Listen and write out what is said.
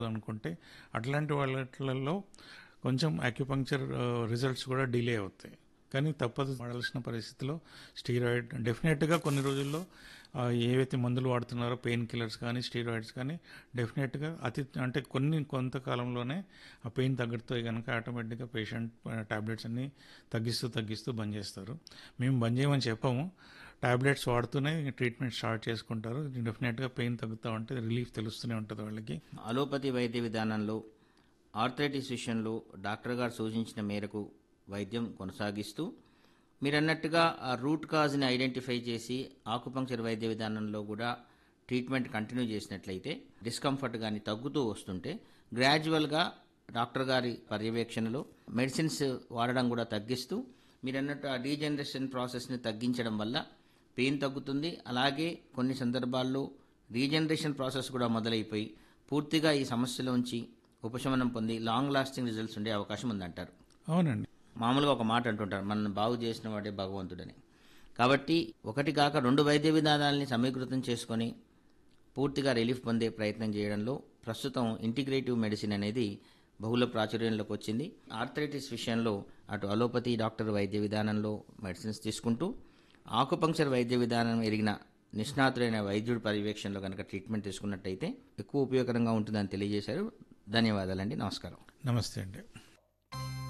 అనుకుంటే అట్లాంటి వాళ్ళలో కొంచెం అక్యుపంక్చర్ రిజల్ట్స్ కూడా డిలే అవుతాయి కానీ తప్పదు వాడాల్సిన పరిస్థితిలో స్టీరాయిడ్ డెఫినెట్గా కొన్ని రోజుల్లో ఆ, ఏవైతే మందులు వాడుతున్నారో పెయిన్ కిల్లర్స్ కానీ స్టీరాయిడ్స్ కానీ డెఫినెట్గా అతి అంటే కొన్ని కొంతకాలంలోనే ఆ పెయిన్ తగ్గుతాయి కనుక ఆటోమేటిక్గా పేషెంట్ టాబ్లెట్స్ అన్ని తగ్గిస్తూ తగ్గిస్తూ బంద్ చేస్తారు మేము బంద్ చేయమని చెప్పాము టాబ్లెట్స్ వాడుతూనే ట్రీట్మెంట్ స్టార్ట్ చేసుకుంటారు డెఫినెట్గా పెయిన్ తగ్గుతూ ఉంటే రిలీఫ్ తెలుస్తూనే ఉంటుంది వాళ్ళకి అలోపతి వైద్య విధానంలో ఆర్థరైటిస్ విషయంలో డాక్టర్ గారు సూచించిన మేరకు వైద్యం కొనసాగిస్తూ మీరు అన్నట్టుగా ఆ రూట్ కాజ్ని ఐడెంటిఫై చేసి ఆకుపంక్చర్ వైద్య విధానంలో కూడా ట్రీట్మెంట్ కంటిన్యూ చేసినట్లయితే డిస్కంఫర్ట్ కానీ తగ్గుతూ వస్తుంటే గ్రాడ్యువల్గా డాక్టర్ గారి పర్యవేక్షణలో మెడిసిన్స్ వాడడం కూడా తగ్గిస్తూ మీరు అన్నట్టు ఆ డీజనరేషన్ ప్రాసెస్ని తగ్గించడం వల్ల పెయిన్ తగ్గుతుంది అలాగే కొన్ని సందర్భాల్లో రీజనరేషన్ ప్రాసెస్ కూడా మొదలైపోయి పూర్తిగా ఈ సమస్యలోంచి ఉపశమనం పొంది లాంగ్ లాస్టింగ్ రిజల్ట్స్ ఉండే అవకాశం ఉందంటారు అవునండి మామూలుగా ఒక మాట అంటుంటారు మనల్ని బాగు చేసిన వాడే భగవంతుడని కాబట్టి ఒకటి కాక రెండు వైద్య విధానాలని సమీకృతం చేసుకొని పూర్తిగా రిలీఫ్ పొందే ప్రయత్నం చేయడంలో ప్రస్తుతం ఇంటిగ్రేటివ్ మెడిసిన్ అనేది బహుళ ప్రాచుర్యంలోకి వచ్చింది ఆర్థరైటిస్ విషయంలో అటు అలోపతి డాక్టర్ వైద్య విధానంలో మెడిసిన్స్ తీసుకుంటూ ఆకుపంక్చర్ వైద్య విధానం ఎరిగిన నిష్ణాతులైన వైద్యుడి పర్యవేక్షణలో కనుక ట్రీట్మెంట్ తీసుకున్నట్టయితే ఎక్కువ ఉపయోగకరంగా ఉంటుందని తెలియజేశారు ధన్యవాదాలండి నమస్కారం నమస్తే అండి